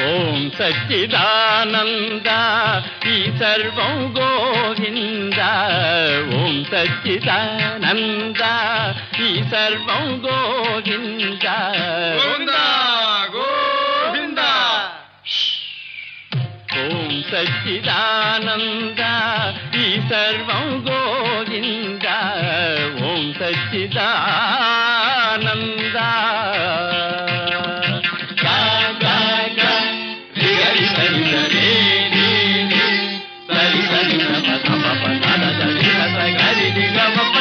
ఓం సచ్చిదానంద ఈ సర్వం గోవింద ఓం సచ్చిదానంద ఈ సర్వం గోవింద గోవిందా గోవిందా ఓం సచ్చిదానంద ఈ సర్వం గోవింద ఓం సచ్చిదానంద గా, గా, గా. రి, గరి, సరి, సరి, రి, రి. సరి, సరి, స, ప, స, ప, ప, స, ద, ద, రి, గ, స, గరి, రి, గ, మ, ప.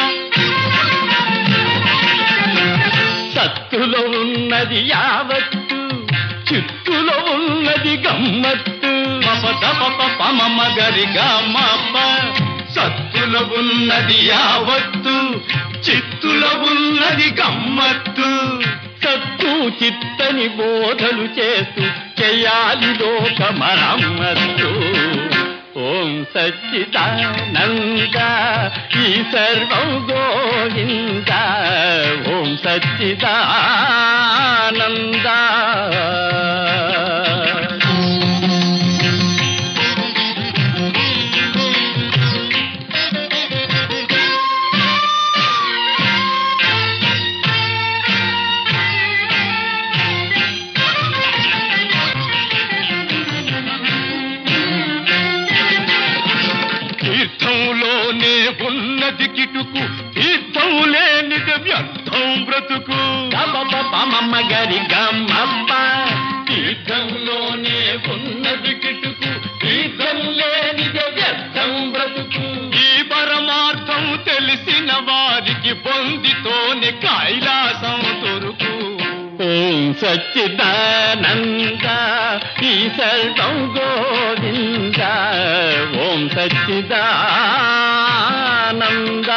సత్తులో ఉన్నది యావత్తు చిత్తులో ఉన్నది గమ్మత్తు మప తప పమ గరి గమ సత్తులో ఉన్నది యావత్తు చిత్తులో ఉన్నది గమ్మత్తు సత్తు చిత్తని బోధలు చేస్తూ చేయాలి లోక మరమ్మత్తు ఓం సచ్చిదానంద ఈ సర్వం గోవింద ఓం సచ్చిదానంద తీర్థంలోనే ఉన్నది కిటుకు తీర్థం లేనిది వ్యర్థం బ్రతుకు పమమ్మ గరి గమ్మప్ప తీర్థంలోనే ఉన్నది కిటుకు తీర్థం లేనిది వ్యర్థం బ్రతుకు ఈ పరమార్థం తెలిసిన వారికి పొందితోనే కైలాసం దొరుకు ఓం సచ్చిదానంద ఈ సర్వం గోవింద ఓం సచ్చిదానంద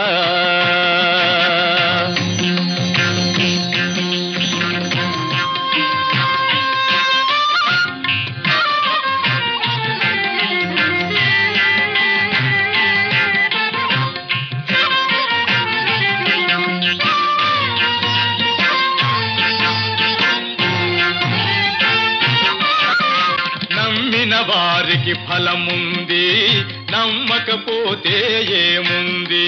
నమ్మిన వారికి ఫలముంది నమ్మకపోతే ఏముంది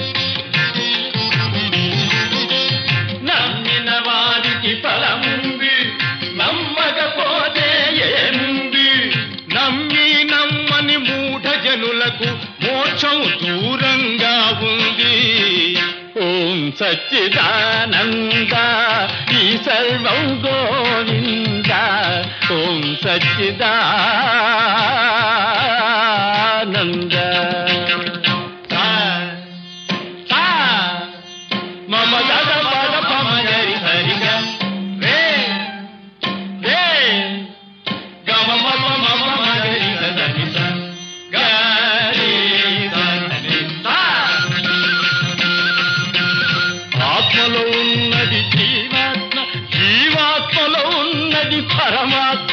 నమ్మిన వారికి ఫలముంది నమ్మకపోతే ఏముంది నమ్మి నమ్మని మూఢ జనులకు మోక్షం దూరంగా ఉంది ఓం సచ్చిదానంద ఈ సర్వం గోవింద ఓం సచ్చిదానంద సా, సా, మమ గద పద పమ గరి హరి గ, రే, రే, గమ మమ మమ గరి గరి స, గరి స, రి స. ఆత్మలో ఉన్నది జీవాత్మ జీవాత్మలో ఉన్నది పరమాత్మ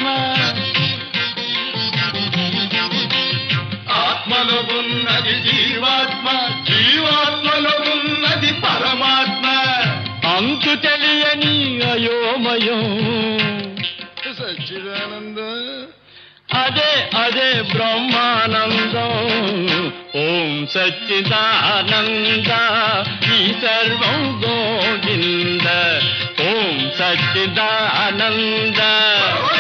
ఆత్మలో ఉన్నది జీవాత్మ జీవాత్మలో ఉన్నది పరమాత్మ అంతు తెలియని అయోమయం సచ్చిదానంద అదే అదే బ్రహ్మానందం ఓం సచ్చిదానంద ఈ సర్వం గోవింద ఓం సచ్చిదానంద